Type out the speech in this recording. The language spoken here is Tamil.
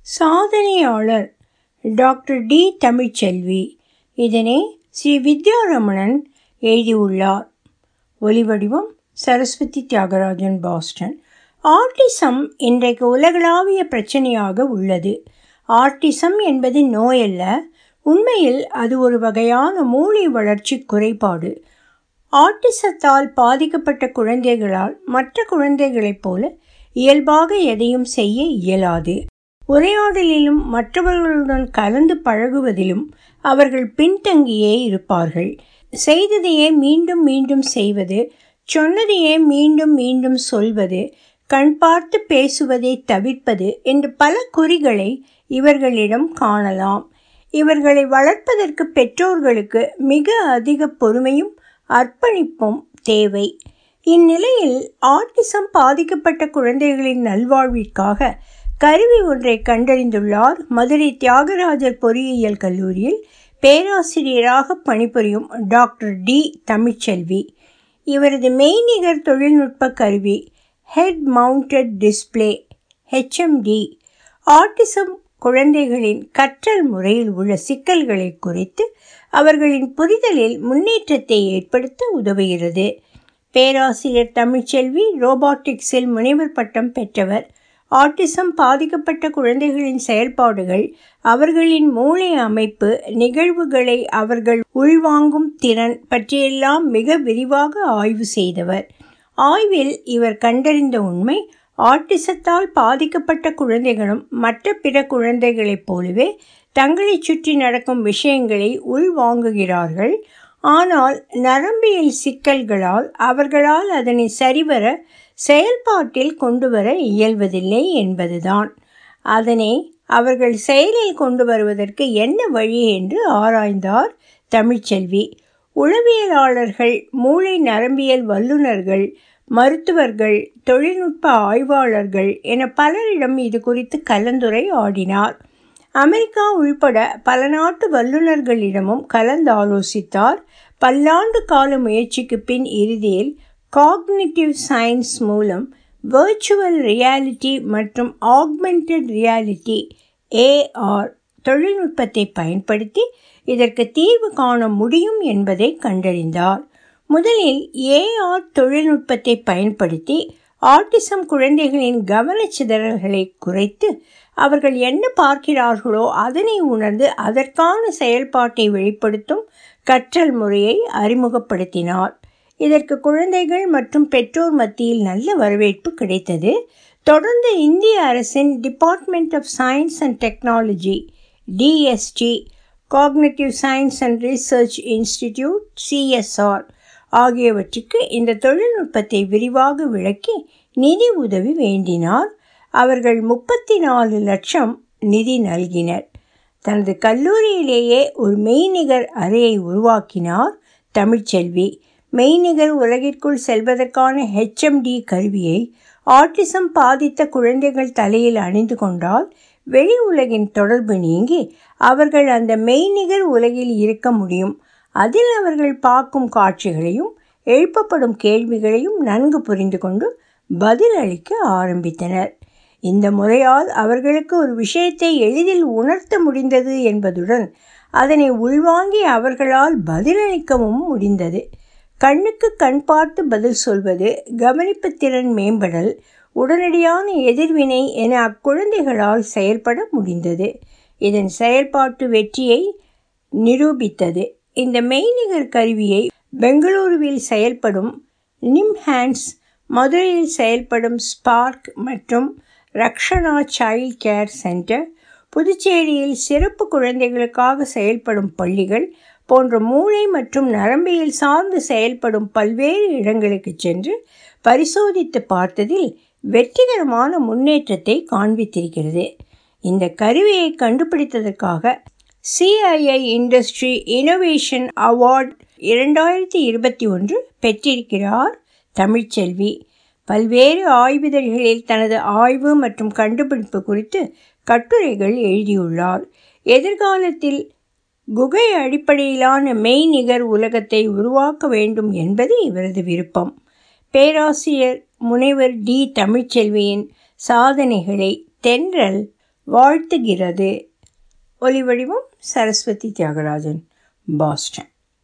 சாதனையாளர் டாக்டர் டி தமிழ்ச்செல்வி இதனை ஸ்ரீ வித்யாரமணன் எழுதியுள்ளார் ஒலிவடிவம் சரஸ்வதி தியாகராஜன் பாஸ்டன் ஆர்டிசம் இன்றைக்கு உலகளாவிய பிரச்சனையாக உள்ளது ஆர்டிசம் என்பது நோயல்ல உண்மையில் அது ஒரு வகையான மூளை வளர்ச்சி குறைபாடு ஆட்டிசத்தால் பாதிக்கப்பட்ட குழந்தைகளால் மற்ற குழந்தைகளைப் போல இயல்பாக எதையும் செய்ய இயலாது உரையாடலிலும் மற்றவர்களுடன் கலந்து பழகுவதிலும் அவர்கள் பின்தங்கியே இருப்பார்கள் செய்ததையே மீண்டும் மீண்டும் செய்வது சொன்னதையே மீண்டும் மீண்டும் சொல்வது கண் பார்த்து பேசுவதை தவிர்ப்பது என்று பல குறிகளை இவர்களிடம் காணலாம் இவர்களை வளர்ப்பதற்கு பெற்றோர்களுக்கு மிக அதிக பொறுமையும் அர்ப்பணிப்பும் தேவை இந்நிலையில் ஆட்டிசம் பாதிக்கப்பட்ட குழந்தைகளின் நல்வாழ்விற்காக கருவி ஒன்றை கண்டறிந்துள்ளார் மதுரை தியாகராஜர் பொறியியல் கல்லூரியில் பேராசிரியராக பணிபுரியும் டாக்டர் டி தமிழ்ச்செல்வி இவரது மெய்நிகர் தொழில்நுட்ப கருவி head mounted display HMD autism குழந்தைகளின் கற்றல் முறையில் உள்ள சிக்கல்களை குறைத்து அவர்களின் புரிதலில் முன்னேற்றத்தை ஏற்படுத்த உதவுகிறது பேராசிரியர் தமிழ்ச்செல்வி ரோபாட்டிக்ஸில் முனைவர் பட்டம் பெற்றவர் ஆட்டிசம் பாதிக்கப்பட்ட குழந்தைகளின் செயல்பாடுகள் அவர்களின் மூளை அமைப்பு நிகழ்வுகளை அவர்கள் உள்வாங்கும் திறன் பற்றியெல்லாம் மிக விரிவாக ஆய்வு செய்தவர் ஆய்வில் இவர் கண்டறிந்த உண்மை ஆட்டிசத்தால் பாதிக்கப்பட்ட குழந்தைகளும் மற்ற பிற குழந்தைகளைப் போலவே தங்களை சுற்றி நடக்கும் விஷயங்களை உள்வாங்குகிறார்கள் ஆனால் நரம்பியல் சிக்கல்களால் அவர்களால் அதனை சரிவர செயல்பாட்டில் கொண்டு வர இயல்வதில்லை என்பதுதான் அதனை அவர்கள் செயலில் கொண்டு வருவதற்கு என்ன வழி என்று ஆராய்ந்தார் தமிழ்ச்செல்வி உளவியலாளர்கள் மூளை நரம்பியல் வல்லுநர்கள் மருத்துவர்கள் தொழில்நுட்ப ஆய்வாளர்கள் என பலரிடம் இது குறித்து கலந்துரை ஆடினார் அமெரிக்கா உள்பட பல நாட்டு வல்லுநர்களிடமும் கலந்தாலோசித்தார் பல்லாண்டு கால முயற்சிக்கு பின் இறுதியில் காக்னிட்டிவ் சயின்ஸ் மூலம் வர்ச்சுவல் ரியாலிட்டி மற்றும் ஆக்மெண்டட் ரியாலிட்டி ஏஆர் தொழில்நுட்பத்தை பயன்படுத்தி இதற்கு தீர்வு காண முடியும் என்பதை கண்டறிந்தார் முதலில் ஏஆர் தொழில்நுட்பத்தை பயன்படுத்தி ஆட்டிசம் குழந்தைகளின் கவனச்சிதறல்களை குறைத்து அவர்கள் என்ன பார்க்கிறார்களோ அதனை உணர்ந்து அதற்கான செயல்பாட்டை வெளிப்படுத்தும் கற்றல் முறையை அறிமுகப்படுத்தினார் இதற்கு குழந்தைகள் மற்றும் பெற்றோர் மத்தியில் நல்ல வரவேற்பு கிடைத்தது தொடர்ந்து இந்திய அரசின் department of science and technology DST cognitive science and research institute CSR ஆகியவற்றுக்கு இந்த தொழில்நுட்பத்தை விரிவாக விளக்கி நிதி உதவி வேண்டினார் அவர்கள் முப்பத்தி நாலு லட்சம் நிதி நல்கினர் தனது கல்லூரியிலேயே ஒரு மெய்நிகர் அறையை உருவாக்கினார் தமிழ்ச்செல்வி மெய்நிகர் உலகிற்குள் செல்வதற்கான ஹெச்எம்டி கருவியை ஆட்டிசம் பாதித்த குழந்தைகள் தலையில் அணிந்து கொண்டால் வெளி உலகின் தொடர்பு நீங்கி அவர்கள் அந்த மெய்நிகர் உலகில் இருக்க முடியும் அதில் அவர்கள் பார்க்கும் காட்சிகளையும் எழுப்பப்படும் கேள்விகளையும் நன்கு புரிந்து கொண்டு பதில் அளிக்க ஆரம்பித்தனர் இந்த முறையால் அவர்களுக்கு ஒரு விஷயத்தை எளிதில் உணர்த்த முடிந்தது என்பதுடன் அதனை உள்வாங்கி அவர்களால் பதிலளிக்கவும் முடிந்தது கண்ணுக்கு கண் பார்த்து பதில் சொல்வது கவனிப்பு திறன் மேம்படல் உடனடியான எதிர்வினை என அக்குழந்தைகளால் செயல்பட முடிந்தது இதன் செயல்பாட்டு வெற்றியை நிரூபித்தது இந்த மெய்நிகர் கருவியை பெங்களூருவில் செயல்படும் நிம்ஹான்ஸ் மதுரையில் செயல்படும் ஸ்பார்க் மற்றும் ரக்ஷனா சைல்ட் கேர் சென்டர் புதுச்சேரியில் சிறப்பு குழந்தைகளுக்காக செயல்படும் பள்ளிகள் போன்ற மூளை மற்றும் நரம்பியல் சார்ந்து செயல்படும் பல்வேறு இடங்களுக்கு சென்று பரிசோதித்து பார்த்ததில் வெற்றிகரமான முன்னேற்றத்தை காண்பித்திருக்கிறது இந்த கருவியை கண்டுபிடித்ததற்காக சிஐஐ இண்டஸ்ட்ரி இனோவேஷன் அவார்ட் இரண்டாயிரத்தி இருபத்தி ஒன்று பெற்றிருக்கிறார் தமிழ்ச்செல்வி பல்வேறு ஆய்விதழ்களில் தனது ஆய்வு மற்றும் கண்டுபிடிப்பு குறித்து கட்டுரைகள் எழுதியுள்ளார் எதிர்காலத்தில் குகை அடிப்படையிலான மெய்நிகர் உலகத்தை உருவாக்க வேண்டும் என்பது இவரது விருப்பம் பேராசிரியர் முனைவர் டி தமிழ்ச்செல்வியின் சாதனைகளை தென்றல் வாழ்த்துகிறது ஒலிவடிவம் சரஸ்வதி தியாகராஜன் பாஸ்டன்